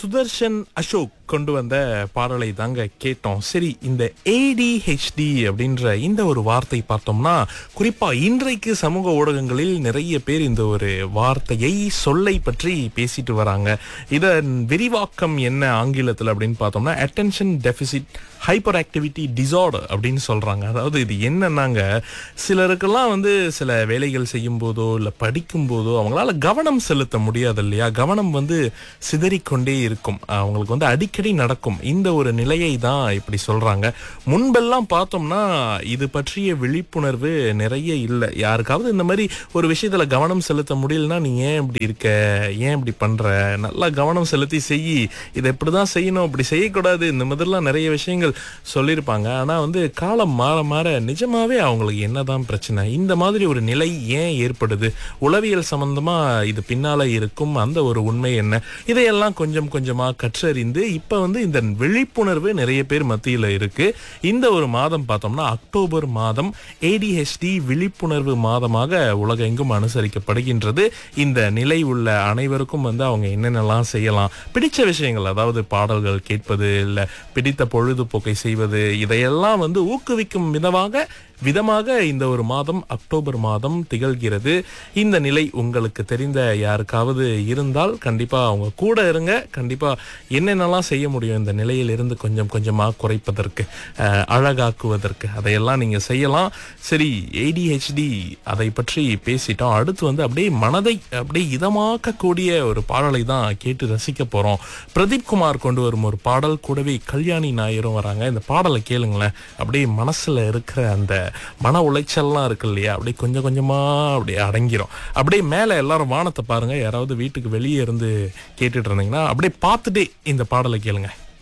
சுதர்ஷன் அசோக் கொண்டு வந்த பாடலை தாங்க கேட்டோம் சரி இந்த ஏடிஹெச்டி அப்படின்ற இந்த ஒரு வார்த்தை பார்த்தோம்னா குறிப்பா இன்றைக்கு சமூக ஊடகங்களில் நிறைய பேர் இந்த ஒரு வார்த்தையை சொல்லை பற்றி பேசிட்டு வராங்க இதன் விரிவாக்கம் என்ன ஆங்கிலத்தில் அப்படின்னு பார்த்தோம்னா attention deficit hyperactivity disorder அப்படின்னு சொல்றாங்க அதாவது இது என்னன்னாங்க சிலருக்கெல்லாம் வந்து சில வேலைகள் செய்யும் போதோ இல்லை படிக்கும் போதோ அவங்களால கவனம் செலுத்த முடியாது இல்லையா கவனம் வந்து சிதறிக்கொண்டே இருக்கும் அவங்களுக்கு வந்து அடிக்கடி நடக்கும் இந்த ஒரு நிலையை தான் இப்படி சொல்றாங்க முன்பெல்லாம் பார்த்தோம்னா இது பற்றிய விழிப்புணர்வு நிறைய இல்லை யாருக்காவது இந்த மாதிரி ஒரு விஷயத்துல கவனம் செலுத்த முடியலன்னா நீ ஏன் இப்படி இருக்க ஏன் இப்படி பண்ற நல்லா கவனம் செலுத்தி செய் இதை இப்படிதான் செய்யணும் அப்படி செய்யக்கூடாது இந்த மாதிரிலாம் நிறைய விஷயங்கள் சொல்லியிருப்பாங்க ஆனா வந்து காலம் மாற மாற நிஜமாவே அவங்களுக்கு என்னதான் பிரச்சனை இந்த மாதிரி ஒரு நிலை ஏன் ஏற்படுது உளவியல் சம்பந்தமா இது பின்னால இருக்கும் அந்த ஒரு உண்மை என்ன இதையெல்லாம் கொஞ்சம் கொஞ்சமா கற்றறிந்து இப்ப வந்து இந்த விழிப்புணர்வு நிறைய பேர் மத்தியில இருக்கு இந்த ஒரு மாதம் பார்த்தோம்னா அக்டோபர் மாதம் ஏடிஹெச்டி விழிப்புணர்வு மாதமாக உலகெங்கும் அனுசரிக்கப்படுகின்றது இந்த நிலை உள்ள அனைவருக்கும் வந்து அவங்க என்னென்னலாம் செய்யலாம் பிடிச்ச விஷயங்கள் அதாவது பாடல்கள் கேட்பது இல்ல பிடித்த பொழுதுபோக்கை செய்வது இதையெல்லாம் வந்து ஊக்குவிக்கும் விதமாக விதமாக இந்த ஒரு மாதம் அக்டோபர் மாதம் திகழ்கிறது இந்த நிலை உங்களுக்கு தெரிந்த யாருக்காவது இருந்தால் கண்டிப்பா அவங்க கூட இருங்க கண்டிப்பா என்னென்னலாம் செய்ய முடியும் இந்த நிலையில் இருந்து கொஞ்சம் கொஞ்சமா குறைப்பதற்கு அஹ், அழகாக்குவதற்கு அதையெல்லாம் நீங்க செய்யலாம் சரி ஏடிஹெச்டி அதை பற்றி பேசிட்டோம் அடுத்து வந்து அப்படியே மனதை அப்படியே இதமாக்கக்கூடிய ஒரு பாடலை தான் கேட்டு ரசிக்க போறோம் பிரதீப் குமார் கொண்டு வரும் ஒரு பாடல் கூடவே கல்யாணி நாயரும் வராங்க இந்த பாடலை கேளுங்களேன் அப்படியே மனசுல இருக்கிற அந்த மன உளைச்சல்லாம் இருக்கு இல்லையா அப்படியே கொஞ்சம் கொஞ்சமா அப்படியே அடங்கிரும் அப்படியே மேல எல்லாரும் வானத்தை பாருங்க யாராவது வீட்டுக்கு வெளியே இருந்து கேட்டுட்டு இருந்தீங்கன்னா அப்படியே பார்த்துட்டே இந்த பாடலை கேளுங்க